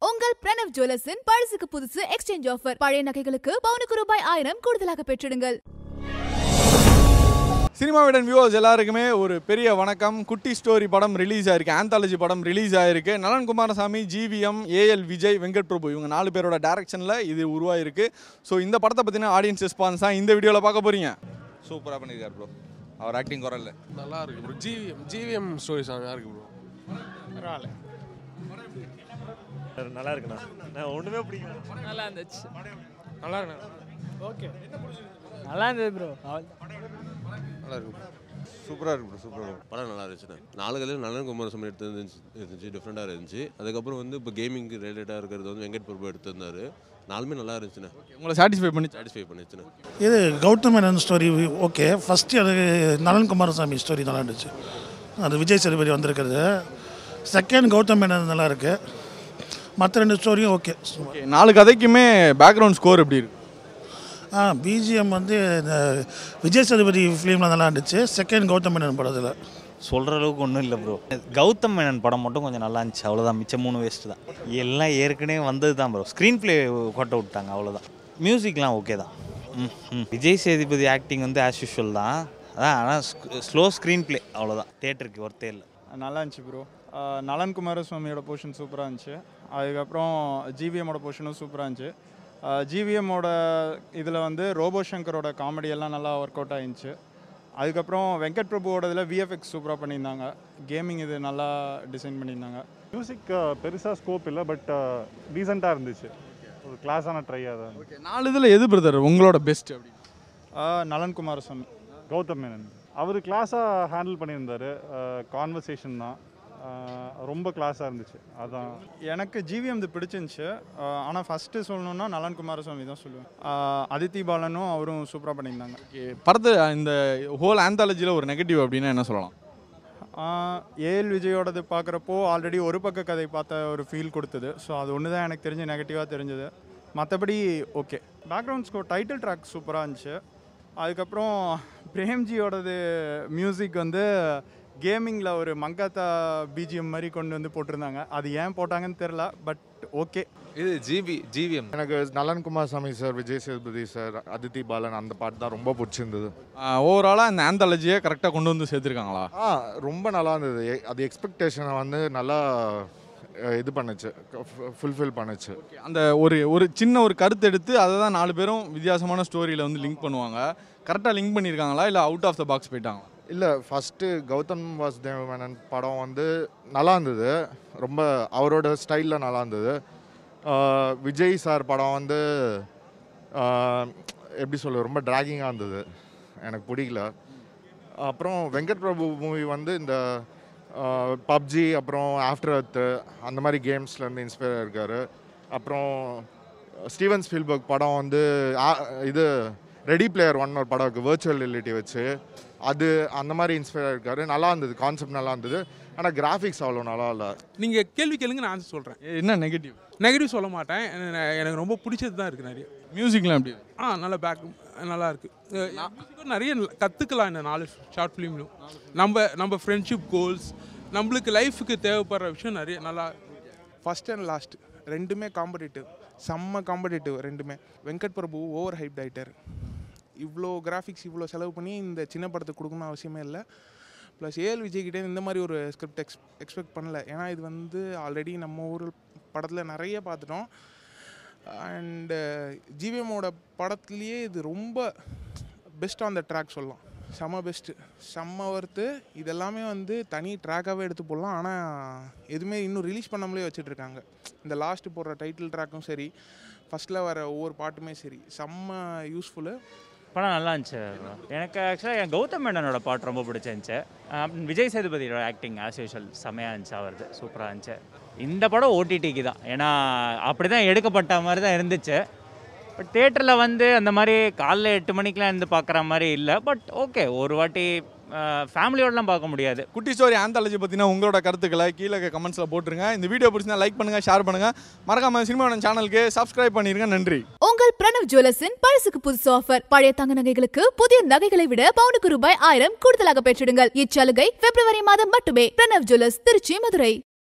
உங்கள் பிரணவ் ஜுவல்லர்ஸின் பழசுக்கு புதுசு எக்ஸ்சேஞ்ச் ஆஃபர் பழைய நகைகளுக்கு பவுனுக்கு ரூபாய் ஆயிரம் கூடுதலாக பெற்றிடுங்கள் சினிமாவிடன் வியூவர்ஸ் எல்லாருக்குமே ஒரு பெரிய வணக்கம் குட்டி ஸ்டோரி படம் ரிலீஸ் ஆயிருக்கு ஆந்தாலஜி படம் ரிலீஸ் ஆயிருக்கு நலன் குமாரசாமி ஜிவிஎம் ஏஎல் விஜய் வெங்கட் பிரபு இவங்க நாலு பேரோட டைரக்ஷனில் இது உருவாயிருக்கு ஸோ இந்த படத்தை பற்றின ஆடியன்ஸ் ரெஸ்பான்ஸ் தான் இந்த வீடியோவில் பார்க்க போறீங்க சூப்பராக பண்ணியிருக்காரு ப்ரோ அவர் ஆக்டிங் குரல்ல நல்லா இருக்கு ப்ரோ ஜிவிஎம் ஜிவிஎம் ஸ்டோரி செமையாக இருக்கு ப்ரோ பரவாயில்ல நல்லா இருக்குண்ணா நான் ஒன்றுமே பிடிக்கல நல்லா இருந்துச்சு நல்லா இருக்கு ஓகே நல்லா இருந்தது ப்ரோ நல்லா இருக்கு bro. சூப்பராக இருக்கு ப்ரோ சூப்பராக படம் நல்லா இருந்துச்சுண்ணே நாலு கலையில் நலன் குமாரசாமி எடுத்து இருந்துச்சு டிஃப்ரெண்ட்டாக இருந்துச்சு அதுக்கப்புறம் வந்து இப்போ கேமிங்க்கு ரிலேட்டடாக இருக்கிறது வந்து வெங்கட் பிரபு எடுத்திருந்தாரு நாலுமே நல்லா இருந்துச்சுண்ணே உங்களை சாட்டிஸ்ஃபை பண்ணி சாட்டிஸ்ஃபை பண்ணிச்சுண்ணே இது Gautham Menon story okay first அது நலன் குமாரசாமி ஸ்டோரி நல்லா இருந்துச்சு அது விஜய் சேதுபதி வந்திருக்கிறது செகண்ட் கௌதம் மேனன் நல்லா இருக்கு மற்ற ரெண்டு ஸ்டோரியும் ஓகே Okay, நாலு கதைக்குமே பேக்ரவுண்ட் ஸ்கோர் எப்படி இருக்கு ஆ பிஜிஎம் வந்து இந்த விஜய் சேதுபதி ஃபிலிமில் நல்லா இருந்துச்சு செகண்ட் கௌதம் மேனன் படத்தில் சொல்கிற அளவுக்கு ஒன்றும் இல்லை ப்ரோ கௌதம் மேனன் படம் மட்டும் கொஞ்சம் நல்லா இருந்துச்சு அவ்வளோதான் மிச்சம் மூணு வேஸ்ட்டு தான் எல்லாம் ஏற்கனவே வந்தது தான் ப்ரோ ஸ்க்ரீன் ப்ளே கொட்ட விட்டாங்க அவ்வளோதான் மியூசிக்லாம் ஓகே தான் ம் ம் விஜய் சேதுபதி ஆக்டிங் வந்து ஆஸ் யூஷுவல் தான் அதான் ஆனால் ஸ்லோ ஸ்க்ரீன் ப்ளே அவ்வளோதான் தேட்டருக்கு ஒர்த்தே இல்லை நல்லா இருந்துச்சு ப்ரோ நலன் குமாரசுவாமியோட போர்ஷன் சூப்பராக இருந்துச்சு அதுக்கப்புறம் ஜிவிஎம்மோட போர்ஷனும் சூப்பராக இருந்துச்சு ஜிவிஎம்மோட இதில் வந்து ரோபோ சங்கரோட காமெடி எல்லாம் நல்லா ஒர்க் அவுட் ஆயிருந்துச்சு அதுக்கப்புறம் வெங்கட் பிரபுவோட இதில் விஎஃப்எக்ஸ் சூப்பராக பண்ணியிருந்தாங்க கேமிங் இது நல்லா டிசைன் பண்ணியிருந்தாங்க மியூசிக் பெருசாக ஸ்கோப் இல்லை பட் டீசெண்டாக இருந்துச்சு ஒரு கிளாஸான ட்ரையாக தான் இருந்துச்சு. ஓகே நாலு இதில் எது பிரதர் உங்களோட பெஸ்ட் அப்படி ஆஹ் நலன் குமாரசுவாமி கௌதம் மேனன் அவர் கிளாஸாக ஹேண்டில் பண்ணியிருந்தாரு கான்வர்சேஷன் தான் அஹ், ரொம்ப கிளாஸாக இருந்துச்சு அதான் எனக்கு ஜிவிஎம் இது பிடிச்சிருந்துச்சு ஆனால் ஃபஸ்ட்டு சொல்லணுன்னா நலன் குமாரசுவாமி தான் சொல்லுவேன் ஆஹ் அதித்தி பாலனும் அவரும் சூப்பராக பண்ணியிருந்தாங்க Okay, படத்தை இந்த ஹோல் ஆந்தாலஜியில் ஒரு நெகட்டிவ் அப்படின்னா என்ன சொல்லலாம் ஏஎல் விஜயோடது பார்க்குறப்போ ஆல்ரெடி ஒரு பக்க கதை பார்த்த ஒரு ஃபீல் கொடுத்தது ஸோ அது ஒன்று தான் எனக்கு தெரிஞ்சு நெகட்டிவாக தெரிஞ்சது மற்றபடி okay background score title track சூப்பராக இருந்துச்சு அதுக்கப்புறம் பிரேம்ஜியோடது மியூசிக் வந்து கேமிங்கில் ஒரு மங்காத்தா பிஜிஎம் மாதிரி கொண்டு வந்து போட்டிருந்தாங்க அது ஏன் போட்டாங்கன்னு தெரில பட் ஓகே இது ஜிபி ஜிவிஎம் எனக்கு நலன் குமாரசாமி சார் விஜய் சேதுபதி சார் அதித்தி பாலன் அந்த பாட்டு தான் ரொம்ப பிடிச்சிருந்தது ஓவராலாக இந்த ஆந்தாலஜியை கரெக்டாக கொண்டு வந்து சேர்த்துருக்காங்களா ஆ ரொம்ப நல்லா இருந்தது எ- அது எக்ஸ்பெக்டேஷனை வந்து நல்லா அஹ், இது பண்ணுச்சு ஃபுல்ஃபில் பண்ணுச்சு அந்த ஒரு ஒரு சின்ன ஒரு கருத்து எடுத்து அதை தான் நாலு பேரும் வித்தியாசமான ஸ்டோரியில் வந்து லிங்க் பண்ணுவாங்க கரெக்டாக லிங்க் பண்ணியிருக்காங்களா இல்லை அவுட் ஆஃப் த பாக்ஸ் போயிட்டாங்களா இல்லை ஃபஸ்ட்டு கௌதம் வாசுதேவ மேனன் படம் வந்து நல்லா இருந்தது ரொம்ப அவரோட ஸ்டைலில் நல்லா இருந்தது ஆஹ், விஜய் சார் படம் வந்து ஆஹ், எப்படி சொல்ல ரொம்ப ட்ராகிங்காக இருந்தது எனக்கு பிடிக்கல அப்புறம் வெங்கட் பிரபு மூவி வந்து இந்த பப்ஜி அப்புறம் ஆஃப்டர் அர்த்து அந்த மாதிரி கேம்ஸ்லேருந்து இன்ஸ்பயர் ஆயிருக்காரு அப்புறம் ஸ்டீவன் ஸ்பீல்பர்க் படம் வந்து ஆ- இது ரெடி பிளேயர் ஒன் ஒரு படம் இருக்குது வேர்ச்சுவல் ரியாலிட்டி வச்சு அது அந்த மாதிரி இன்ஸ்பயர் ஆயிருக்காரு நல்லா இருந்தது கான்செப்ட் நல்லா இருந்தது ஆனால் கிராஃபிக்ஸ் அவ்வளோ நல்லா இல்லை நீங்கள் கேள்வி கேளுங்க நான் ஆன்சர் சொல்கிறேன் என்ன நெகட்டிவ் நெகட்டிவ் சொல்ல மாட்டேன் எனக்கு- எனக்கு ரொம்ப பிடிச்சது தான் இருக்குது நிறைய மியூசிக்லாம் எப்படி இருக்கு? ஆ நல்ல பேக் நல்லா இருக்கு அஹ் music நிறைய கற்றுக்கலாம் இந்த நாலு ஷார்ட் ஃபிலிம்லும் நம்ம நம்ம ஃப்ரெண்ட்ஷிப் கோல்ஸ் நம்மளுக்கு லைஃபுக்கு தேவைப்படுற விஷயம் நிறைய நல்லா ஃபஸ்ட் அண்ட் லாஸ்ட் ரெண்டுமே காம்படிட்டிவ் செம்ம காம்படிட்டிவ் ரெண்டுமே வெங்கட் பிரபு ஓவர் ஹைப்ட் ஆகிட்டார் இவ்வளோ கிராஃபிக்ஸ் இவ்வளோ செலவு பண்ணி இந்த சின்ன படத்துக்கு கொடுக்கணும் அவசியமே இல்லை ப்ளஸ் ஏஎல் விஜய்கிட்டே இந்த மாதிரி ஒரு ஸ்கிரிப்ட் எக்ஸ் எக்ஸ்பெக்ட் பண்ணல ஏன்னா இது வந்து ஆல்ரெடி நம்ம ஊர் படத்தில் நிறைய பார்த்துட்டோம் அண்டு ஜிவிஎம்மோட படத்துலேயே இது ரொம்ப பெஸ்ட் ஆன் த ட்ராக் சொல்லலாம் செம்ம பெஸ்ட்டு செம்ம ஒர்த்து இதெல்லாமே வந்து தனி ட்ராக்காகவே எடுத்து போடலாம் ஆனால் எதுவுமே இன்னும் ரிலீஸ் பண்ணாமலே வச்சுட்ருக்காங்க இந்த லாஸ்ட்டு போடுற டைட்டில் ட்ராக்கும் சரி ஃபஸ்ட்டில் வர ஒவ்வொரு பாட்டுமே சரி செம்ம யூஸ்ஃபுல்லு படம் நல்லா இருந்துச்சு எனக்கு ஆக்சுவலாக என் கௌதம் மேனனோட பாட்டு ரொம்ப பிடிச்சிருந்துச்சு அஹ் விஜய் சேதுபதியோட ஆக்டிங் ஆஸ் யூஷுவல் செமையாக இருந்துச்சு அவரது சூப்பராக இருந்துச்சு இந்த படம் ஓடிடிக்கு தான் ஏன்னா அப்படி தான் எடுக்கப்பட்ட மாதிரி தான் இருந்துச்சு பட் தேட்டரில் வந்து அந்த மாதிரி காலைல எட்டு மணிக்கெலாம் இருந்து பார்க்குற மாதிரி இல்லை பட் ஓகே ஒரு வாட்டி ஃபேமிலியோடலாம் பார்க்க முடியாது குட்டி ஸ்டோரி ஆந்தாலஜி பற்றினா உங்களோட கருத்துக்களை கீழே கமெண்ட்ஸில் போட்டுருங்க இந்த வீடியோ பிடிச்சிருந்தா லைக் பண்ணுங்கள் ஷேர் பண்ணுங்கள் மறக்காம சினிமாவின் சேனலுக்கு சப்ஸ்கிரைப் பண்ணிருங்க நன்றி உங்கள் பிரணவ் ஜுவல்லர்ஸின் பழசுக்கு புதுசு ஆஃபர் பழைய தங்க நகைகளுக்கு புதிய நகைகளை விட பவுனுக்கு ரூபாய் ஆயிரம் கூடுதலாக பெற்றிடுங்கள் இச்சலுகை பிப்ரவரி மாதம் மட்டுமே பிரணவ் ஜுவல்லர்ஸ் திருச்சி மதுரை